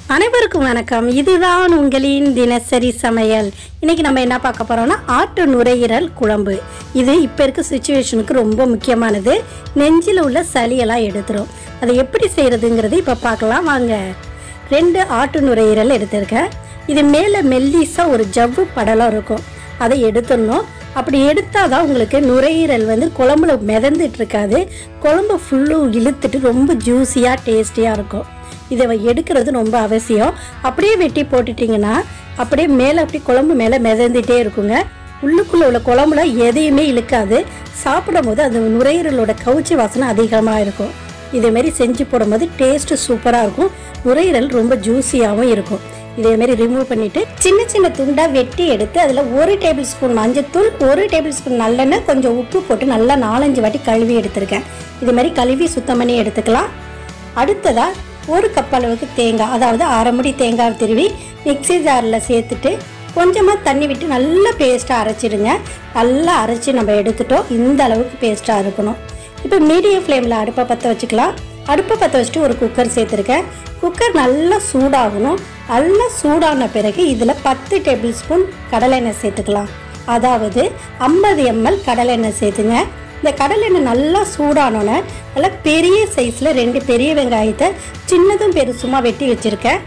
அனைவருக்கும் வணக்கம் இதுதான் உங்களின் தினசரி சமையல் இன்னைக்கு நம்ம என்ன பார்க்க போறோம்னா ஆட்டு நுரையீரல் குழம்பு இது இப்போ இருக்க சுச்சுவேஷனுக்கு ரொம்ப முக்கியமானது நெஞ்சில் உள்ள சளியெல்லாம் எடுத்துரும் அதை எப்படி செய்யறதுங்கிறது இப்போ பார்க்கலாம் வாங்க ரெண்டு ஆட்டு நுரையீரல் எடுத்திருக்கேன் இது மேலே மெல்லிஸாக ஒரு ஜவ்வு படலம் இருக்கும் அதை எடுத்துடணும் அப்படி எடுத்தால் தான் உங்களுக்கு நுரையீரல் வந்து குழம்புல மிதந்துட்டு இருக்காது குழம்பு ஃபுல்லும் இழுத்துட்டு ரொம்ப ஜூஸியாக டேஸ்டியாக இருக்கும் இதை எடுக்கிறது ரொம்ப அவசியம் அப்படியே வெட்டி போட்டுட்டிங்கன்னா அப்படியே மேலே அப்படி குழம்பு மேலே மிதந்துட்டே இருக்குங்க உள்ளுக்குள்ளே உள்ள குழம்புல எதையுமே இழுக்காது சாப்பிடும் போது அந்த நுரையீரலோட கவுச்சி வாசனை அதிகமாக இருக்கும் இதேமாரி செஞ்சு போடும்போது டேஸ்ட்டு சூப்பராக இருக்கும் நுரையீரல் ரொம்ப ஜூஸியாகவும் இருக்கும் இதேமாரி ரிமூவ் பண்ணிவிட்டு சின்ன சின்ன துண்டாக வெட்டி எடுத்து அதில் ஒரு டேபிள் ஸ்பூன் மஞ்சத்தூள் ஒரு டேபிள் ஸ்பூன் நல்லெண்ணெய் கொஞ்சம் உப்பு போட்டு நல்லா நாலஞ்சு வாட்டி கழுவி எடுத்திருக்கேன் இது மாதிரி கழுவி சுத்தம் பண்ணி எடுத்துக்கலாம் அடுத்ததாக ஒரு கப் அளவுக்கு தேங்காய் அதாவது அரை முடி தேங்காய் திருவி மிக்ஸி ஜாரில் சேர்த்துட்டு கொஞ்சமாக தண்ணி விட்டு நல்லா பேஸ்ட்டாக அரைச்சிடுங்க நல்லா அரைச்சி நம்ம எடுத்துட்டோம் இந்த அளவுக்கு பேஸ்ட்டாக இருக்கணும் இப்போ மீடியம் ஃப்ளேமில் அடுப்பை பற்ற வச்சுக்கலாம் அடுப்பை பற்ற வச்சுட்டு ஒரு குக்கர் சேர்த்துருக்கேன் குக்கர் நல்லா சூடாகணும் நல்லா சூடான பிறகு இதில் பத்து டேபிள் ஸ்பூன் கடலெண்ணெய் சேர்த்துக்கலாம் அதாவது ஐம்பது எம்எல் கடலெண்ணெய் சேர்த்துங்க இந்த கடலெண்ணெய் நல்லா சூடானோன்னே நல்லா பெரிய சைஸில் ரெண்டு பெரிய வெங்காயத்தை சின்னதும் பெருசுமாக வெட்டி வச்சுருக்கேன்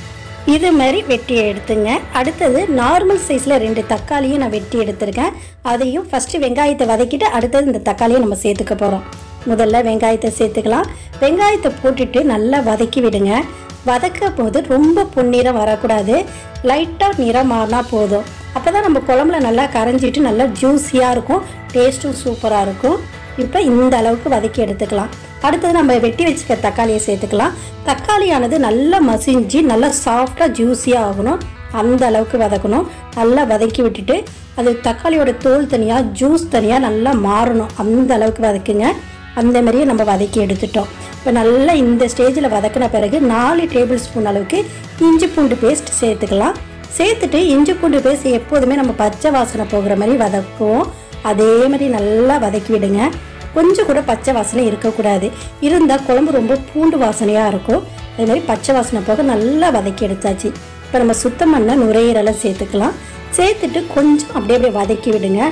இது மாதிரி வெட்டி எடுத்துங்க அடுத்தது நார்மல் சைஸில் ரெண்டு தக்காளியும் நான் வெட்டி எடுத்திருக்கேன் அதையும் ஃபஸ்ட்டு வெங்காயத்தை வதக்கிட்டு அடுத்தது இந்த தக்காளியை நம்ம சேர்த்துக்க போகிறோம் முதல்ல வெங்காயத்தை சேர்த்துக்கலாம் வெங்காயத்தை போட்டுட்டு நல்லா வதக்கி விடுங்க வதக்க போது ரொம்ப பொன்னிறம் வரக்கூடாது லைட்டாக நிறம் மாறினா போதும் அப்போ தான் நம்ம குழம்புல நல்லா கரைஞ்சிட்டு நல்லா ஜூஸியாக இருக்கும் டேஸ்ட்டும் சூப்பராக இருக்கும் இப்போ இந்த அளவுக்கு வதக்கி எடுத்துக்கலாம் அடுத்தது நம்ம வெட்டி வச்சுக்க தக்காளியை சேர்த்துக்கலாம் தக்காளியானது நல்லா மசிஞ்சு நல்லா சாஃப்டாக ஜூஸியாக ஆகணும் அந்த அளவுக்கு வதக்கணும் நல்லா வதக்கி விட்டுட்டு அது தக்காளியோட தோல் தனியாக ஜூஸ் தனியாக நல்லா மாறணும் அந்த அளவுக்கு வதக்குங்க அந்த மாதிரியே நம்ம வதக்கி எடுத்துட்டோம் இப்போ நல்லா இந்த ஸ்டேஜில் வதக்கின பிறகு நாலு டேபிள் ஸ்பூன் அளவுக்கு இஞ்சி பூண்டு பேஸ்ட் சேர்த்துக்கலாம் சேர்த்துட்டு இஞ்சி பூண்டு பேஸ்ட் எப்போதுமே நம்ம பச்சை வாசனை போகிற மாதிரி வதக்குவோம் அதே மாதிரி நல்லா வதக்கி விடுங்க கொஞ்சம் கூட பச்சை வாசனை இருக்கக்கூடாது இருந்தால் குழம்பு ரொம்ப பூண்டு வாசனையாக இருக்கும் அதே மாதிரி பச்சை வாசனை போக நல்லா வதக்கி எடுத்தாச்சு இப்போ நம்ம சுத்தம் பண்ண நுரையீரலை சேர்த்துக்கலாம் சேர்த்துட்டு கொஞ்சம் அப்படியே அப்படியே வதக்கி விடுங்க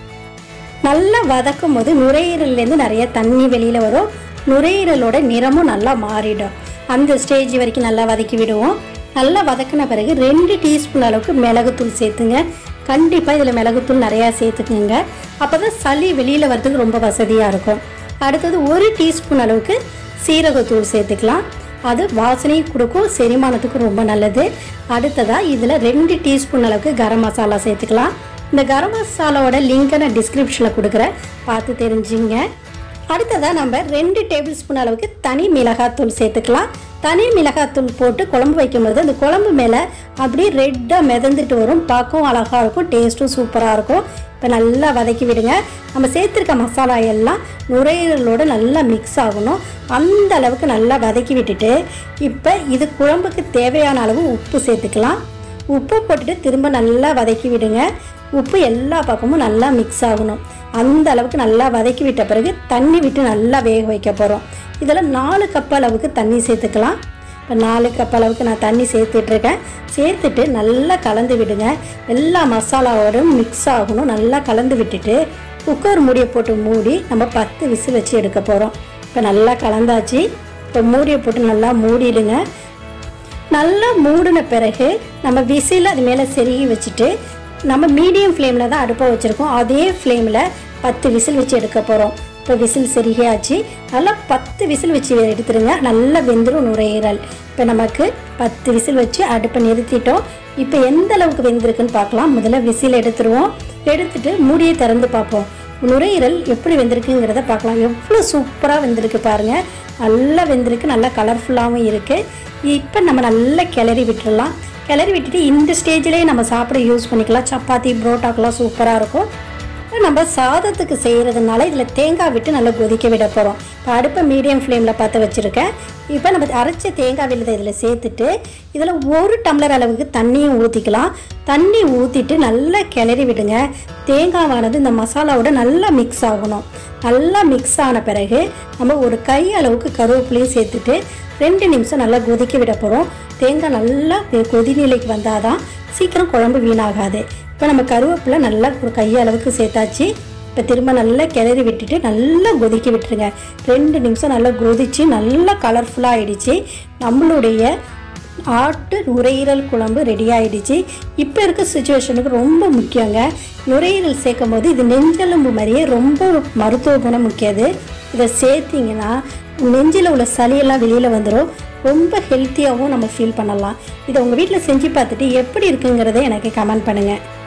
நல்லா வதக்கும் போது நுரையீரல்லேருந்து நிறைய தண்ணி வெளியில் வரும் நுரையீரலோட நிறமும் நல்லா மாறிடும் அந்த ஸ்டேஜ் வரைக்கும் நல்லா வதக்கி விடுவோம் நல்லா வதக்கின பிறகு ரெண்டு டீஸ்பூன் அளவுக்கு மிளகுத்தூள் சேர்த்துங்க கண்டிப்பாக இதில் மிளகுத்தூள் நிறையா சேர்த்துக்குங்க அப்போ தான் சளி வெளியில் வரதுக்கு ரொம்ப வசதியாக இருக்கும் அடுத்தது ஒரு டீஸ்பூன் அளவுக்கு சீரகத்தூள் சேர்த்துக்கலாம் அது வாசனையும் கொடுக்கும் செரிமானத்துக்கும் ரொம்ப நல்லது அடுத்ததாக இதில் ரெண்டு டீஸ்பூன் அளவுக்கு கரம் மசாலா சேர்த்துக்கலாம் இந்த கரம் மசாலாவோட லிங்கை நான் டிஸ்கிரிப்ஷனில் கொடுக்குறேன் பார்த்து தெரிஞ்சுங்க அடுத்ததாக நம்ம ரெண்டு டேபிள் ஸ்பூன் அளவுக்கு தனி மிளகாத்தூள் சேர்த்துக்கலாம் தனி மிளகாத்தூள் போட்டு குழம்பு வைக்கும்போது அந்த குழம்பு மேலே அப்படியே ரெட்டாக மிதந்துட்டு வரும் பார்க்கவும் அழகாக இருக்கும் டேஸ்ட்டும் சூப்பராக இருக்கும் இப்போ நல்லா வதக்கி விடுங்க நம்ம சேர்த்துருக்க மசாலா எல்லாம் நுரையீரலோடு நல்லா மிக்ஸ் ஆகணும் அந்த அளவுக்கு நல்லா வதக்கி விட்டுட்டு இப்போ இது குழம்புக்கு தேவையான அளவு உப்பு சேர்த்துக்கலாம் உப்பு போட்டுட்டு திரும்ப நல்லா வதக்கி விடுங்க உப்பு எல்லா பக்கமும் நல்லா மிக்ஸ் ஆகணும் அந்த அளவுக்கு நல்லா வதக்கி விட்ட பிறகு தண்ணி விட்டு நல்லா வேக வைக்க போகிறோம் இதில் நாலு கப் அளவுக்கு தண்ணி சேர்த்துக்கலாம் இப்போ நாலு கப் அளவுக்கு நான் தண்ணி சேர்த்துட்ருக்கேன் சேர்த்துட்டு நல்லா கலந்து விடுங்க எல்லா மசாலாவோடும் மிக்ஸ் ஆகணும் நல்லா கலந்து விட்டுட்டு குக்கர் மூடியை போட்டு மூடி நம்ம பத்து விசில் வச்சு எடுக்க போகிறோம் இப்போ நல்லா கலந்தாச்சு இப்போ மூடியை போட்டு நல்லா மூடிடுங்க நல்லா மூடின பிறகு நம்ம விசில் அது மேலே செருகி வச்சுட்டு நம்ம மீடியம் ஃப்ளேமில் தான் அடுப்பை வச்சுருக்கோம் அதே ஃப்ளேமில் பத்து விசில் வச்சு எடுக்க போகிறோம் இப்போ விசில் செருகியாச்சு நல்லா பத்து விசில் வச்சு எடுத்துருங்க நல்லா வெந்துடும் நுரையீரல் இப்போ நமக்கு பத்து விசில் வச்சு அடுப்பை நிறுத்திட்டோம் இப்போ எந்த அளவுக்கு வெந்திருக்குன்னு பார்க்கலாம் முதல்ல விசில் எடுத்துருவோம் எடுத்துட்டு மூடியை திறந்து பார்ப்போம் நுரையீரல் எப்படி வெந்திருக்குங்கிறத பார்க்கலாம் எவ்வளோ சூப்பராக வெந்திருக்கு பாருங்கள் நல்லா வெந்திருக்கு நல்லா கலர்ஃபுல்லாகவும் இருக்குது இப்போ நம்ம நல்லா கிளறி விட்டுறலாம் கிளறி விட்டுட்டு இந்த ஸ்டேஜ்லேயே நம்ம சாப்பிட யூஸ் பண்ணிக்கலாம் சப்பாத்தி புரோட்டாக்கெல்லாம் சூப்பராக இருக்கும் இப்போ நம்ம சாதத்துக்கு செய்கிறதுனால இதில் தேங்காய் விட்டு நல்லா கொதிக்க விட போகிறோம் இப்போ அடுப்பை மீடியம் ஃப்ளேமில் பார்த்து வச்சுருக்கேன் இப்போ நம்ம அரைச்ச தேங்காய் விழுதை இதில் சேர்த்துட்டு இதில் ஒரு டம்ளர் அளவுக்கு தண்ணியும் ஊற்றிக்கலாம் தண்ணி ஊற்றிட்டு நல்லா கிளறி விடுங்க தேங்காவானது இந்த மசாலாவோட நல்லா மிக்ஸ் ஆகணும் நல்லா மிக்ஸ் ஆன பிறகு நம்ம ஒரு கை அளவுக்கு கருவேப்பிலையும் சேர்த்துட்டு ரெண்டு நிமிஷம் நல்லா கொதிக்க விட போகிறோம் தேங்காய் நல்லா கொ- கொதிநிலைக்கு வந்தால் தான் சீக்கிரம் குழம்பு வீணாகாது இப்போ நம்ம கருவேப்பிலை நல்லா ஒரு கை அளவுக்கு சேர்த்தாச்சு இப்போ திரும்ப நல்லா கிளறி விட்டுட்டு நல்லா கொதிக்க விட்டுருங்க ரெண்டு நிமிஷம் நல்லா கொதிச்சு நல்லா கலர்ஃபுல்லாக ஆயிடுச்சு நம்மளுடைய ஆட்டு நுரையீரல் குழம்பு ரெடி ஆயிடுச்சு இப்போ இருக்க சுச்சுவேஷனுக்கு ரொம்ப முக்கியங்க நுரையீரல் சேர்க்கும் போது இது நெஞ்செலும்பு மாதிரியே ரொம்ப மருத்துவ குணம் முக்கியது இதை சேர்த்திங்கன்னா நெஞ்சில் உள்ள சளியெல்லாம் வெளியில் வந்துடும் ரொம்ப ஹெல்த்தியாகவும் நம்ம ஃபீல் பண்ணலாம் இதை உங்கள் வீட்டில் செஞ்சு பார்த்துட்டு எப்படி இருக்குங்கிறத எனக்கு கமெண்ட் பண்ணுங்கள்